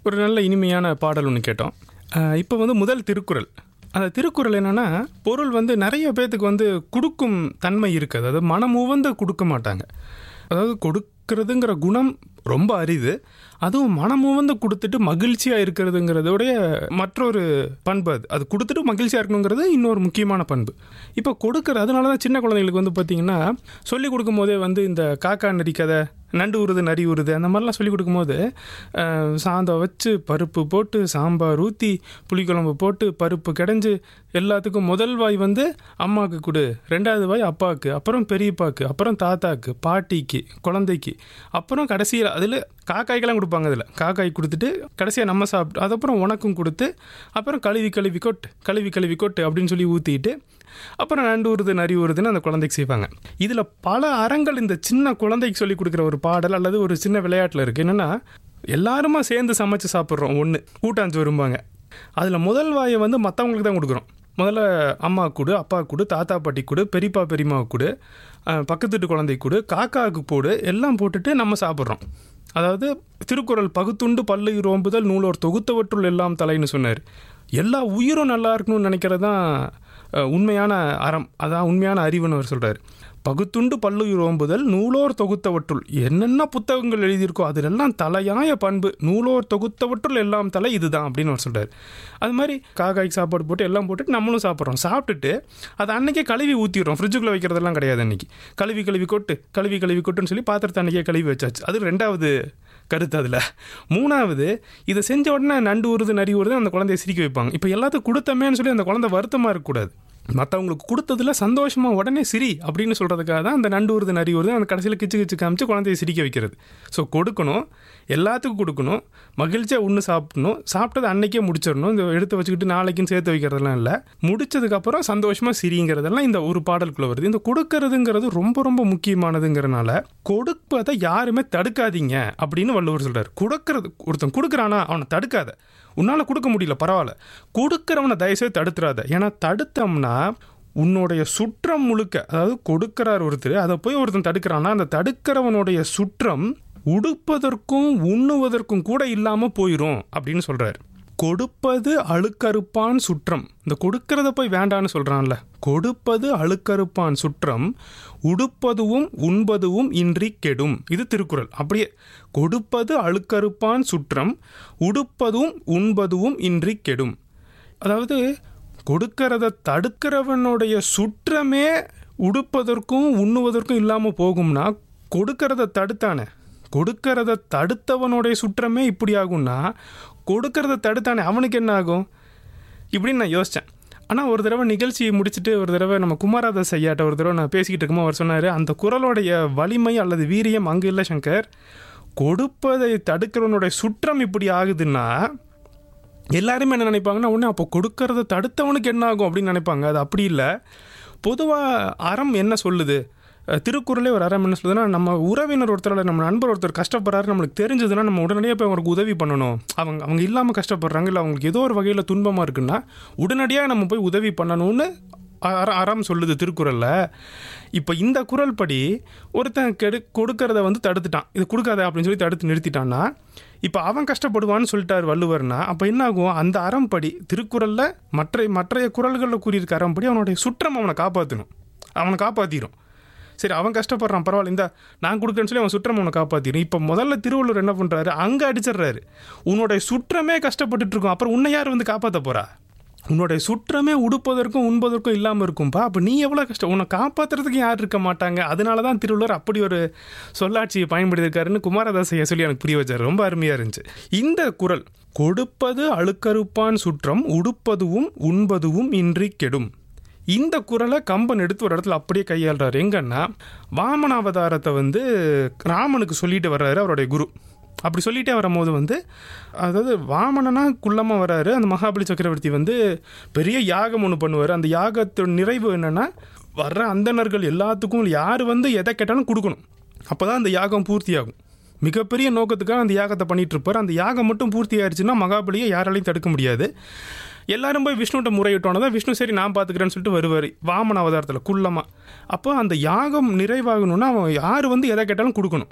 ஒரு நல்ல இனிமையான பாடல் ஒன்று கேட்டோம் இப்போ வந்து முதல் திருக்குறள் அந்த திருக்குறள் என்னன்னா பொருள் வந்து நிறைய பேர்த்துக்கு வந்து கொடுக்கும் தன்மை இருக்குது அதாவது மனமுவந்து கொடுக்க மாட்டாங்க அதாவது கொடுக்கறதுங்கிற குணம் ரொம்ப அரிது அதுவும் மனமுவந்து கொடுத்துட்டு மகிழ்ச்சியாக இருக்கிறதுங்கிறதோடைய மற்றொரு பண்பு அது அது கொடுத்துட்டு மகிழ்ச்சியாக இருக்கணுங்கிறது இன்னொரு முக்கியமான பண்பு இப்போ கொடுக்குற அதனால தான் சின்ன குழந்தைங்களுக்கு வந்து பார்த்திங்கன்னா சொல்லி கொடுக்கும் போதே வந்து இந்த காக்கா நரி கதை நண்டு உருது நரி உருது அந்த மாதிரிலாம் சொல்லி கொடுக்கும்போது அஹ், சாதம் வச்சு பருப்பு போட்டு சாம்பார் ஊற்றி புளிக்குழம்பு போட்டு பருப்பு கிடைஞ்சு எல்லாத்துக்கும் முதல் வாய் வந்து அம்மாவுக்கு கொடு ரெண்டாவது வாய் அப்பாவுக்கு அப்புறம் பெரியப்பாக்கு அப்புறம் தாத்தாக்கு பாட்டிக்கு குழந்தைக்கு அப்புறம் கடைசியில் அதில் காக்காய்க்கெல்லாம் கொடுப்பாங்க அதில் காக்காய் கொடுத்துட்டு கடைசியாக நம்ம சாப்பிட்டு அதுக்கப்புறம் உனக்கும் கொடுத்து அப்புறம் கழுவி கழுவி கொட்டு கழுவி கழுவி கொட்டு அப்படின்னு சொல்லி ஊற்றிட்டு அப்புறம் நண்டு ஊறுது நரி ஊறுதுன்னு அந்த குழந்தைக்கு செய்வாங்க இதில் பல அறங்கள் இந்த சின்ன குழந்தைக்கு சொல்லி கொடுக்குற ஒரு பாடல் அல்லது ஒரு சின்ன விளையாட்டில் இருக்குது என்னென்னா எல்லாருமா சேர்ந்து சமைச்சு சாப்பிட்றோம் ஒன்று கூட்டாஞ்சோறும்பாங்க அதில் முதல் வாயை வந்து மற்றவங்களுக்கு தான் கொடுக்குறோம் முதல்ல அம்மா கொடு அப்பா கொடு தாத்தா பாட்டி கொடு பெரியப்பா பெரியம்மாவுக்கு கொடு அஹ், பக்கத்து வீட்டு குழந்தைக்கு கொடு காக்காவுக்கு போடு எல்லாம் போட்டுட்டு நம்ம சாப்பிட்றோம் அதாவது திருக்குறள் பகுத்துண்டு பல்லு ரோம்புதல் நூலோர் தொகுத்தவற்றுள் எல்லாம் தலைன்னு சொன்னார் எல்லா உயிரும் நல்லா இருக்கணும்னு நினைக்கிறது தான் அஹ், உண்மையான அறம் அதான் உண்மையான அறிவுன்னு அவர் சொல்கிறார் பகுத்துண்டு பல்லுயிர் ஓம்புதல் நூலோர் தொகுத்தவற்றுள் என்னென்ன புத்தகங்கள் எழுதியிருக்கோ அதிலெல்லாம் தலையாய பண்பு நூலோர் தொகுத்தவற்றுள் எல்லாம் தலை இதுதான் அப்படின்னு அவர் சொல்கிறார் அது மாதிரி காக்காய்க்கு சாப்பாடு போட்டு எல்லாம் போட்டுட்டு நம்மளும் சாப்பிட்றோம் சாப்பிட்டுட்டு அதை அன்னைக்கே கழுவி ஊற்றிடுறோம் ஃப்ரிட்ஜுக்குள்ளே வைக்கிறதெல்லாம் கிடையாது அன்னைக்கு கழுவி கழுவி கொட்டு கழுவி கழுவி கொட்டுன்னு சொல்லி பாத்திரத்தை அன்னைக்கே கழுவி வச்சாச்சு அது ரெண்டாவது கருத்து அதில் மூணாவது இதை செஞ்ச உடனே நண்டு ஊறுது நரி ஊறுது அந்த குழந்தைய சிரிக்க வைப்பாங்க இப்போ எல்லாத்துக்கும் கொடுத்தமேன்னு சொல்லி அந்த குழந்தை வருத்தமாக இருக்கக்கூடாது மற்றவங்களுக்கு கொடுத்ததுல சந்தோஷமா உடனே சிரி அப்படின்னு சொல்கிறதுக்காக தான் அந்த நண்டு ஊறுது நரி ஊறுது அந்த கடைசியில் கிச்சு கிச்சு காமிச்சு குழந்தைய சிரிக்க வைக்கிறது ஸோ கொடுக்கணும் எல்லாத்துக்கும் கொடுக்கணும் மகிழ்ச்சியாக ஒன்று சாப்பிடணும் சாப்பிட்டது அன்னைக்கே முடிச்சிடணும் இந்த எடுத்து வச்சுக்கிட்டு நாளைக்கும் சேர்த்து வைக்கிறதெல்லாம் இல்லை முடிச்சதுக்கப்புறம் சந்தோஷமாக சிரிங்கிறதெல்லாம் இந்த ஒரு பாடலுக்குள்ளே வருது இந்த கொடுக்கறதுங்கிறது ரொம்ப ரொம்ப முக்கியமானதுங்கிறனால கொடுப்பதை யாருமே தடுக்காதீங்க அப்படின்னு வள்ளுவர் சொல்கிறார் கொடுக்கறது ஒருத்தன் கொடுக்குறானா அவனை தடுக்காத உன்னால் கொடுக்க முடியல பரவாயில்ல கொடுக்குறவனை தயவுசெய்து தடுத்துறாத ஏன்னா தடுத்தோம்னா உன்னுடைய சுற்றம் முழுக்க அதாவது கொடுக்கிறார் ஒருத்தர் அதை போய் ஒருத்தன் தடுக்கிறான்னா அந்த தடுக்கிறவனுடைய சுற்றம் உடுப்பதற்கும் உண்ணுவதற்கும் கூட இல்லாமல் போயிடும் அப்படின்னு சொல்கிறார் கொடுப்பது அழுக்கறுப்பான் சுற்றம் இந்த கொடுக்கறத போய் வேண்டான்னு சொல்கிறான்ல கொடுப்பது அழுக்கறுப்பான் சுற்றம் உடுப்பதுவும் உண்பதுவும் இன்றி கெடும் இது திருக்குறள் அப்படியே கொடுப்பது அழுக்கறுப்பான் சுற்றம் உடுப்பதும் உண்பதுவும் இன்றி கெடும் அதாவது கொடுக்கறத தடுக்கிறவனுடைய சுற்றமே உடுப்பதற்கும் உண்ணுவதற்கும் இல்லாமல் போகும்னா கொடுக்கறத தடுத்தானே கொடுக்கறத தடுத்தவனுடைய சுற்றமே இப்படி ஆகும்னா கொடுக்கறத தடுத்தானே அவனுக்கு என்ன ஆகும் இப்படின்னு நான் யோசித்தேன் ஆனால் ஒரு தடவை நிகழ்ச்சி முடிச்சுட்டு ஒரு தடவை நம்ம குமாரதாஸ் ஐயாட்ட ஒரு தடவை நான் பேசிக்கிட்டு இருக்கும்போது அவர் சொன்னார் அந்த குரலோடைய வலிமை அல்லது வீரியம் அங்கே இல்லை சங்கர் கொடுப்பதை தடுக்கிறவனுடைய சுற்றம் இப்படி ஆகுதுன்னா எல்லாருமே என்ன நினைப்பாங்கன்னா உடனே அப்போ கொடுக்கறத தடுத்தவனுக்கு என்ன ஆகும் அப்படின்னு நினைப்பாங்க அது அப்படி இல்லை பொதுவாக அறம் என்ன சொல்லுது அஹ் திருக்குறளே ஒரு அறம் என்ன சொல்லுதுன்னா நம்ம உறவினர் ஒருத்தர் அல்லது நம்ம நண்பர் ஒருத்தர் கஷ்டப்படுறாரு நம்மளுக்கு தெரிஞ்சதுன்னா நம்ம உடனடியாக போய் அவங்களுக்கு உதவி பண்ணணும் அவங்க அவங்க இல்லாமல் கஷ்டப்படுறாங்க இல்லை அவங்களுக்கு ஏதோ ஒரு வகையில் துன்பமாக இருக்குன்னா உடனடியாக நம்ம போய் உதவி பண்ணணும்னு அற- அறம் சொல்லுது திருக்குறளில் இப்போ இந்த குறள் படி ஒருத்தன் கெடு கொடுக்கறத வந்து தடுத்துட்டான் இது கொடுக்காத அப்படின்னு சொல்லி தடுத்து நிறுத்திட்டான்னா இப்போ அவன் கஷ்டப்படுவான்னு சொல்லிட்டார் வள்ளுவர்னா அப்போ என்ன ஆகும் அந்த அறம்படி திருக்குறளில் மற்ற மற்றைய குறள்களில் கூறியிருக்க அறம்படி அவனுடைய சுற்றம் அவனை காப்பாற்றணும் அவனை காப்பாற்றிடும் சரி அவன் கஷ்டப்படுறான் பரவாயில்ல இந்த நான் கொடுக்குறேன்னு சொல்லி அவன் சுற்றம் அவனை காப்பாற்றிடும் இப்போ முதல்ல திருவள்ளுவர் என்ன பண்ணுறாரு அங்கே அடிச்சிடுறாரு உன்னுடைய சுற்றமே கஷ்டப்பட்டுட்டு இருக்கும் அப்புறம் உன்னை யார் வந்து காப்பாற்ற போறா உன்னுடைய சுற்றமே உடுப்பதற்கும் உண்பதற்கும் இல்லாமல் இருக்கும்பா அப்போ நீ எவ்வளோ கஷ்டம் உன்னை காப்பாற்றுறதுக்கு யார் இருக்க மாட்டாங்க அதனால தான் திருவள்ளுவர் அப்படி ஒரு சொல்லாட்சியை பயன்படுத்தியிருக்காருன்னு குமாரதாஸ் ஐயா சொல்லி எனக்கு புரிய வச்சார் ரொம்ப அருமையாக இருந்துச்சு இந்த குறள் கொடுப்பது அழுக்கறுப்பான் சுற்றம் உடுப்பதுவும் உண்பதுவும் இன்றி கெடும் இந்த குறளை கம்பன் எடுத்து ஒரு இடத்துல அப்படியே கையாளுறாரு எங்கன்னா வாமன அவதாரத்தை வந்து ராமனுக்கு சொல்லிட்டு வர்றாரு அவருடைய குரு அப்படி சொல்லிட்டே வரும்போது வந்து அதாவது வாமனனா குள்ளமாக வராரு அந்த மகாபலி சக்கரவர்த்தி வந்து பெரிய யாகம் ஒன்று பண்ணுவார் அந்த யாகத்தோட நிறைவு என்னென்னா வர்ற அந்தணர்கள் எல்லாத்துக்கும் யார் வந்து எதை கேட்டாலும் கொடுக்கணும் அப்போ தான் அந்த யாகம் பூர்த்தியாகும் மிகப்பெரிய நோக்கத்துக்காக அந்த யாகத்தை பண்ணிட்டு இருப்பார் அந்த யாகம் மட்டும் பூர்த்தி ஆயிடுச்சுன்னா மகாபலியை யாராலையும் தடுக்க முடியாது எல்லாரும் போய் விஷ்ணுகிட்ட முறையிட்டோன்னா தான் விஷ்ணு சரி நான் பார்த்துக்கிறேன்னு சொல்லிட்டு வருவார் வாமன அவதாரத்தில் குள்ளமாக அப்போ அந்த யாகம் நிறைவாகணும்னா அவன் யார் வந்து எதை கேட்டாலும் கொடுக்கணும்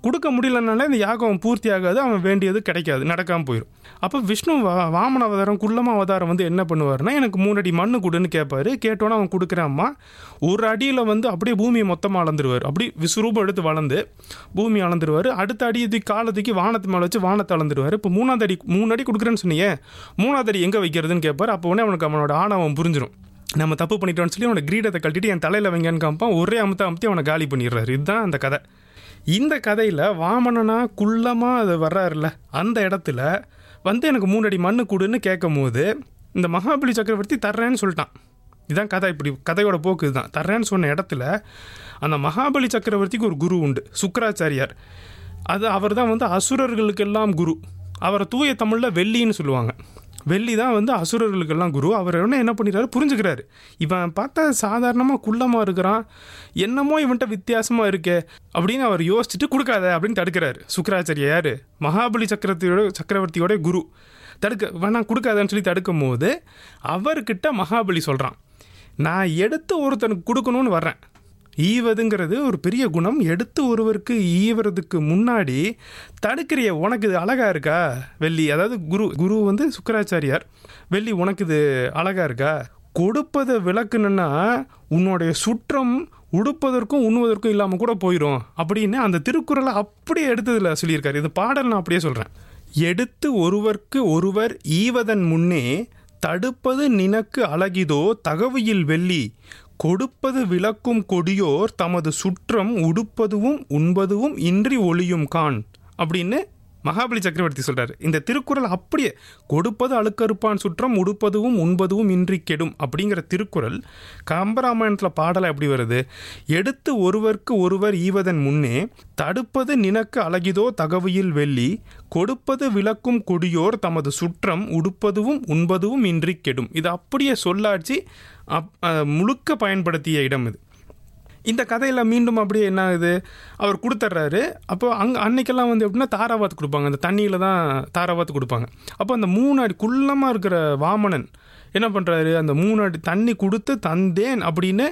கொடுக்க முடியலனாலே இந்த யாகம் பூர்த்தி ஆகாது அவன் வேண்டியது கிடைக்காது நடக்காமல் போயிடும் அப்போ விஷ்ணு வா- வாமன அவதாரம் குள்ளம அவதாரம் வந்து என்ன பண்ணுவாருன்னா எனக்கு மூணு அடி மண்ணு கொடுன்னு கேட்பாரு கேட்டோன்னே அவன் கொடுக்குறாம்மா ஒரு அடியில் வந்து அப்படியே பூமியை மொத்தமாக அளந்துருவார் அப்படி விஸ்வரூபம் எடுத்து வளர்ந்து பூமி அளந்துருவார் அடுத்த அடி தூக்கி காலை தூக்கி வானத்து மேலே வச்சு வானத்தை அளந்துருவார் இப்போ மூணாவது அடி மூணு அடி கொடுக்குறேன்னு சொன்னீங்க மூணாவது அடி எங்கே வைக்கிறதுன்னு கேட்பார் அப்போ உடனே அவனுக்கு அவனோட ஆணவம் புரிஞ்சிடும் நம்ம தப்பு பண்ணிட்டோம்னு சொல்லி அவனை கிரீடத்தை கழட்டிட்டு என் தலையில் வைங்கன்னு காமிப்பான் ஒரே அமுத்த அமுத்தி அவனை காலி பண்ணிடுறாரு இதுதான் அந்த கதை இந்த கதையில் வாமனனா குள்ளமாக அது வர்றாருல்ல அந்த இடத்துல வந்து எனக்கு மூணு அடி மண்ணு கொடுன்னு கேட்கும் போது இந்த மகாபலி சக்கரவர்த்தி தர்றேன்னு சொல்லிட்டான் இதான் கதை இப்படி கதையோட போக்கு இதுதான் தர்றேன்னு சொன்ன இடத்துல அந்த மகாபலி சக்கரவர்த்திக்கு ஒரு குரு உண்டு சுக்கராச்சாரியார் அது அவர் தான் வந்து அசுரர்களுக்கெல்லாம் குரு அவரை தூய தமிழில் வெள்ளின்னு சொல்லுவாங்க வெள்ளி தான் வந்து அசுரர்களுக்கெல்லாம் குரு அவர் என்ன என்ன பண்ணிடுறாரு புரிஞ்சுக்கிறாரு இவன் பார்த்தா சாதாரணமாக குள்ளமாக இருக்கிறான் என்னமோ இவன்கிட்ட வித்தியாசமாக இருக்கே அப்படின்னு அவர் யோசிச்சுட்டு கொடுக்காத அப்படின்னு தடுக்கிறாரு சுக்கராச்சாரியா யார் மகாபலி சக்கரவர்த்தியோட சக்கரவர்த்தியோட குரு தடுக்க வேணாம் கொடுக்காதன்னு சொல்லி தடுக்கும் போது அவர்கிட்ட மகாபலி சொல்கிறான் நான் எடுத்து ஒருத்தனுக்கு கொடுக்கணும்னு வர்றேன் ஈவதுங்கிறது ஒரு பெரிய குணம் எடுத்து ஒருவருக்கு ஈவறதுக்கு முன்னாடி தடுக்கிறிய உனக்கு இது அழகா இருக்கா வெள்ளி அதாவது குரு குரு வந்து சுக்கராச்சாரியார் வெள்ளி உனக்கு இது அழகா இருக்கா கொடுப்பதை விளக்குனா உன்னுடைய சுற்றம் உடுப்பதற்கும் உண்ணுவதற்கும் இல்லாமல் கூட போயிடும் அப்படின்னு அந்த திருக்குறளை அப்படியே எடுத்ததில் சொல்லியிருக்காரு இது பாடல் நான் அப்படியே சொல்கிறேன் எடுத்து ஒருவர்க்கு ஒருவர் ஈவதன் முன்னே தடுப்பது நினக்கு அழகிதோ தகவியில் வெள்ளி கொடுப்பது விளக்கும் கொடியோர் தமது சுற்றம் உடுப்பதுவும் உண்பதுவும் இன்றி ஒளியும் கான் அப்படின்னு மகாபலி சக்கரவர்த்தி சொல்றாரு இந்த திருக்குறள் அப்படியே கொடுப்பது அழுக்கறுப்பான் சுற்றம் உடுப்பதுவும் உண்பதுவும் இன்றி கெடும் அப்படிங்கிற திருக்குறள் கம்பராமாயணத்தில் பாடலை எப்படி வருது எடுத்து ஒருவர்க்கு ஒருவர் ஈவதன் முன்னே தடுப்பது நினக்கு அழகிதோ தகவியில் வெள்ளி கொடுப்பது விளக்கும் கொடியோர் தமது சுற்றம் உடுப்பதுவும் உண்பதுவும் இன்றி கெடும் இது அப்படியே சொல்லாட்சி அப் அஹ், முழுக்க பயன்படுத்திய இடம் இது இந்த கதையில் மீண்டும் அப்படியே என்ன ஆகுது அவர் கொடுத்துட்றாரு அப்போ அங்கே அன்னைக்கெல்லாம் வந்து எப்படின்னா தாராவாத்து கொடுப்பாங்க அந்த தண்ணியில் தான் தாராவாத்து கொடுப்பாங்க அப்போ அந்த மூணு அடி குள்ளமாக இருக்கிற வாமனன் என்ன பண்ணுறாரு அந்த மூணு அடி தண்ணி கொடுத்து தந்தேன் அப்படின்னு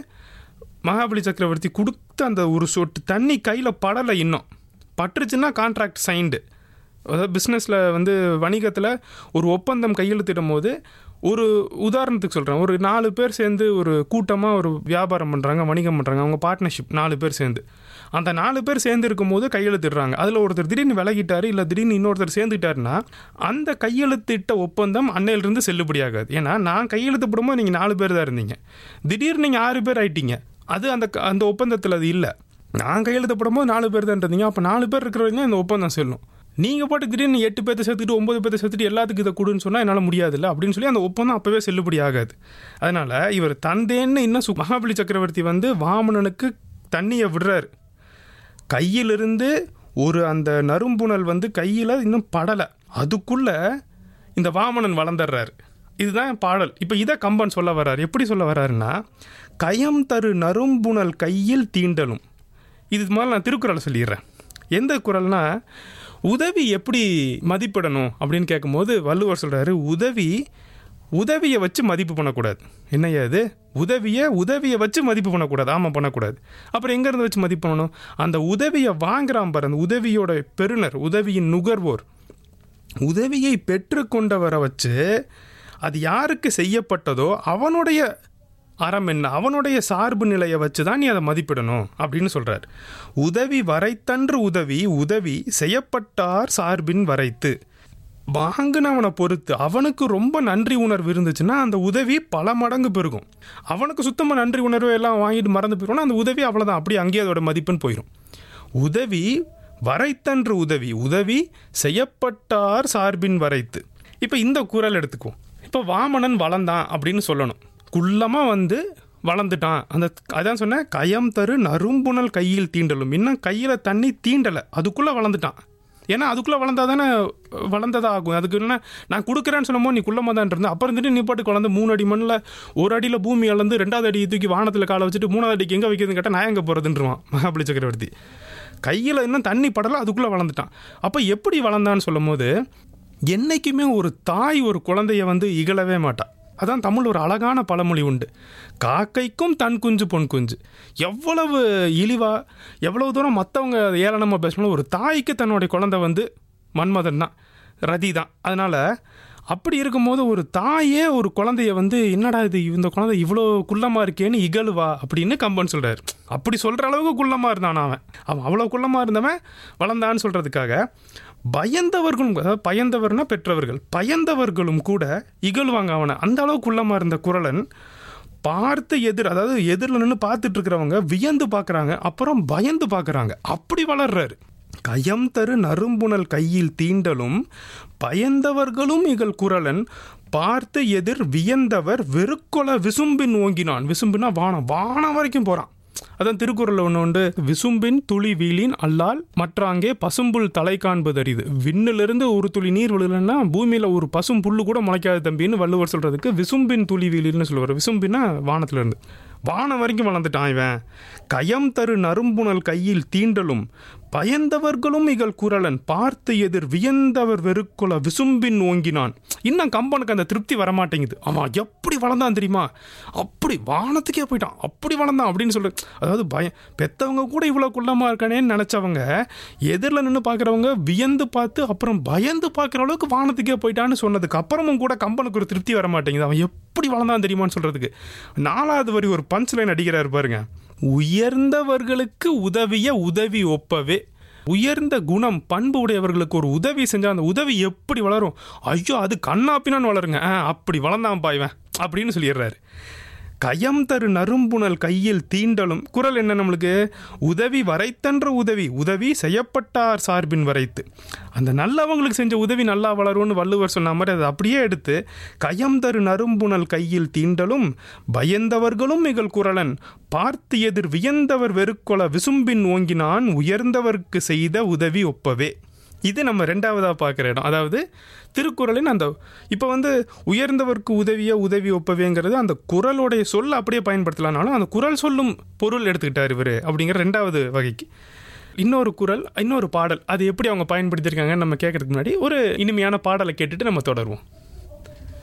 மகாபலி சக்கரவர்த்தி கொடுத்த அந்த ஒரு சொட்டு தண்ணி கையில் படலை இன்னும் பட்டுருச்சுன்னா கான்ட்ராக்ட் சைன்டு அதாவது பிஸ்னஸில் வந்து வணிகத்தில் ஒரு ஒப்பந்தம் கையெழுத்திடும் போது ஒரு உதாரணத்துக்கு சொல்கிறேன் ஒரு நாலு பேர் சேர்ந்து ஒரு கூட்டமாக ஒரு வியாபாரம் பண்ணுறாங்க வணிகம் பண்ணுறாங்க அவங்க பார்ட்னர்ஷிப் நாலு பேர் சேர்ந்து அந்த நாலு பேர் சேர்ந்து இருக்கும்போது கையெழுத்திடுறாங்க அதில் ஒருத்தர் திடீர்னு விலகிட்டாரு இல்லை திடீர்னு இன்னொருத்தர் சேர்ந்துட்டாருன்னா அந்த கையெழுத்திட்ட ஒப்பந்தம் அன்னையிலிருந்து செல்லுபடியாகாது ஏன்னா நான் கையெழுத்து போடும்போது நீங்கள் நாலு பேர் தான் இருந்தீங்க திடீர்னு நீங்கள் ஆறு பேர் ஆயிட்டீங்க அது அந்த க- அந்த ஒப்பந்தத்தில் அது இல்லை நான் கையெழுத்து போடும்போது நாலு பேர் தான் இருந்தீங்க அப்போ நாலு பேர் இருக்கிறவங்க இந்த ஒப்பந்தம் செல்லும் நீங்கள் பாட்டு திடீர்னு எட்டு பேர்த்த சேர்த்துட்டு ஒன்பது பேர்த்த சேர்த்துட்டு எல்லாத்துக்கும் இதை கொடுன்னு சொன்னால் என்னால் முடியாதுல்ல அப்படின்னு சொல்லி அந்த ஒப்பந்தம் அப்போவே செல்லுபடி ஆகாது அதனால் இவர் தந்தேன்னு இன்னும் சு- மகாபலி சக்கரவர்த்தி வந்து வாமனனுக்கு தண்ணியை விடுறாரு கையிலிருந்து ஒரு அந்த நறும்புணல் வந்து கையில் இன்னும் படலை அதுக்குள்ள இந்த வாமனன் வளர்ந்துடுறாரு இதுதான் பாடல் இப்போ இதை கம்பன் சொல்ல வர்றாரு எப்படி சொல்ல வர்றாருன்னா கயம் தரு நறும்புணல் கையில் தீண்டலும் இது முதல்ல நான் திருக்குறளை சொல்லிடுறேன் எந்த குறள்னா உதவி எப்படி மதிப்பிடணும் அப்படின்னு கேட்கும்போது வள்ளுவர் சொல்கிறாரு உதவி உதவியை வச்சு மதிப்பு பண்ணக்கூடாது என்னய்யா இது உதவியை உதவியை வச்சு மதிப்பு பண்ணக்கூடாது ஆமாம் பண்ணக்கூடாது அப்புறம் எங்கேருந்து வச்சு மதிப்பு பண்ணணும் அந்த உதவியை வாங்குறான் பாரு அந்த உதவியோட பெறுநர் உதவியின் நுகர்வோர் உதவியை பெற்றுக்கொண்டவரை வச்சு அது யாருக்கு செய்யப்பட்டதோ அவனுடைய அறம் என்ன அவனுடைய சார்பு நிலையை வச்சு தான் நீ அதை மதிப்பிடணும் அப்படின்னு சொல்றார் உதவி வரைத்தன்று உதவி உதவி செய்யப்பட்டார் சார்பின் வரைத்து வாங்கினவனை பொறுத்து அவனுக்கு ரொம்ப நன்றி உணர்வு இருந்துச்சுன்னா அந்த உதவி பல மடங்கு பெருகும் அவனுக்கு சுத்தமாக நன்றி உணர்வு எல்லாம் வாங்கிட்டு மறந்து போயிடும்னா அந்த உதவி அவ்வளோதான் அப்படியே அங்கேயே அதோட மதிப்புன்னு போயிடும் உதவி வரைத்தன்று உதவி உதவி செய்யப்பட்டார் சார்பின் வரைத்து இப்போ இந்த குறள் எடுத்துக்குவோம் இப்போ வாமனன் வளர்ந்தான் அப்படின்னு சொல்லணும் குள்ளமாக வந்து வளர்ந்துட்டான் அந்த அதான் சொன்னேன் கயம் தரு நறும்புணல் கையில் தீண்டலும் இன்னும் கையில் தண்ணி தீண்டலை அதுக்குள்ளே வளர்ந்துட்டான் ஏன்னா அதுக்குள்ளே வளர்ந்தா தானே வளர்ந்ததா ஆகும் அதுக்கு என்ன நான் கொடுக்குறேன்னு சொன்னமோ நீ குள்ளமாக தான் இருந்த அப்புறம் இருந்துட்டு நீ பாட்டுக்கு வளர்ந்து மூணு அடி மண்ணில் ஒரு அடியில் பூமி அளந்து ரெண்டாவது அடி தூக்கி வானத்தில் காலை வச்சுட்டு மூணாவது அடிக்கு எங்கே வைக்கிறதுன்னு கேட்டால் நான் எங்கே போகிறதுன்றான் மகாபலி சக்கரவர்த்தி கையில் இன்னும் தண்ணி படலை அதுக்குள்ளே வளர்ந்துட்டான் அப்போ எப்படி வளர்ந்தான்னு சொல்லும் போது என்றைக்குமே ஒரு தாய் ஒரு குழந்தைய வந்து இகழவே மாட்டா அதான் தமிழ் ஒரு அழகான பழமொழி உண்டு காக்கைக்கும் தன் குஞ்சு பொன் குஞ்சு எவ்வளவு இழிவா எவ்வளவு தூரம் மற்றவங்க ஏளனமாக பேசணும் ஒரு தாய்க்கு தன்னுடைய குழந்தை வந்து மன்மதன் தான் ரதி தான் அதனால் அப்படி இருக்கும்போது ஒரு தாயே ஒரு குழந்தைய வந்து என்னடா இது இந்த குழந்தை இவ்வளோ குள்ளமாக இருக்கேன்னு இகழுவா அப்படின்னு கம்பன் சொல்கிறார் அப்படி சொல்கிற அளவுக்கு குள்ளமாக இருந்தான் அவன் அவன் அவ்வளோ குள்ளமாக இருந்தவன் வளர்ந்தான்னு சொல்கிறதுக்காக பயந்தவர்களும் அதாவது பயந்தவர்னா பெற்றவர்கள் பயந்தவர்களும் கூட இகழ்வாங்க அவனை அந்த அளவுக்கு குள்ளமாக இருந்த குரலன் பார்த்து எதிர் அதாவது எதிரில் நின்று பார்த்துட்டு இருக்கிறவங்க வியந்து பார்க்குறாங்க அப்புறம் பயந்து பார்க்குறாங்க அப்படி வளர்றாரு கயம் தரு நறும்புணல் கையில் தீண்டலும் பயந்தவர்களும் இகழ் குரலன் பார்த்து எதிர் வியந்தவர் வெறுக்கொல விசும்பின் ஓங்கினான் விசும்பினா வானம் வானம் வரைக்கும் போகிறான் அதான் திருக்குறளில் ஒன்று உண்டு விசும்பின் துளி வீலின் அல்லால் மற்றாங்கே பசும்புல் தலை காண்பது அரிது விண்ணிலிருந்து ஒரு துளி நீர் விழுலன்னா பூமியில் ஒரு பசும் புல்லு கூட முளைக்காது தம்பின்னு வள்ளுவர் சொல்கிறதுக்கு விசும்பின் துளி வீலின்னு சொல்லுவார் விசும்பின்னா வானத்திலிருந்து வானம் வரைக்கும் வளர்ந்துட்டான் இவன் கயம் தரு நறும்புணல் கையில் தீண்டலும் பயந்தவர்களும் இகழ் குரலன் பார்த்து எதிர் வியந்தவர் வெறுக்குல விசும்பின் ஓங்கினான் இன்னும் கம்பனுக்கு அந்த திருப்தி வரமாட்டேங்குது அவன் எப்படி வளர்ந்தான் தெரியுமா அப்படி வானத்துக்கே போயிட்டான் அப்படி வளர்ந்தான் அப்படின்னு சொல்லு அதாவது பயம் பெத்தவங்க கூட இவ்வளோ குள்ளமாக இருக்கானேன்னு நினச்சவங்க எதிரில் நின்று பார்க்குறவங்க வியந்து பார்த்து அப்புறம் பயந்து பார்க்குற அளவுக்கு வானத்துக்கே போயிட்டான்னு சொன்னதுக்கு அப்புறமும் கூட கம்பனுக்கு ஒரு திருப்தி வர மாட்டேங்குது அவன் எப்படி வளர்ந்தான் தெரியுமான்னு சொல்கிறதுக்கு நாலாவது வரி ஒரு பஞ்ச் லைன் அடிக்கிறார் பாருங்க உயர்ந்தவர்களுக்கு உதவிய உதவி ஒப்பவே உயர்ந்த குணம் பண்பு உடையவர்களுக்கு ஒரு உதவி செஞ்சால் அந்த உதவி எப்படி வளரும் ஐயோ அது கண்ணாப்பினான்னு வளருங்க ஆ அப்படி வளர்ந்தான் பாய்வன் அப்படின்னு சொல்லிடுறாரு கயம் தரு நறும்புணல் கையில் தீண்டலும் குரல் என்ன நம்மளுக்கு உதவி வரைத்தன்ற உதவி உதவி செய்யப்பட்டார் சார்பின் வரைத்து அந்த நல்லவங்களுக்கு செஞ்ச உதவி நல்லா வளரும்னு வள்ளுவர் சொன்ன மாதிரி அதை அப்படியே எடுத்து கயம் தரு நறும்புணல் கையில் தீண்டலும் பயந்தவர்களும் இகழ் குரலன் பார்த்து எதிர் வியந்தவர் வெறுக்கொல விசும்பின் ஓங்கினான் உயர்ந்தவர்க்கு செய்த உதவி ஒப்பவே இது நம்ம ரெண்டாவதாக பார்க்குற இடம் அதாவது திருக்குறளின் அந்த இப்போ வந்து உயர்ந்தவர்க்கு உதவிய உதவி ஒப்பவேங்கிறது அந்த குரலுடைய சொல் அப்படியே பயன்படுத்தலாம்னாலும் அந்த குரல் சொல்லும் பொருள் எடுத்துக்கிட்டார் இவர் அப்படிங்கிற ரெண்டாவது வகைக்கு இன்னொரு குரல் இன்னொரு பாடல் அது எப்படி அவங்க பயன்படுத்தியிருக்காங்கன்னு நம்ம கேட்கறதுக்கு முன்னாடி ஒரு இனிமையான பாடலை கேட்டுட்டு நம்ம தொடருவோம்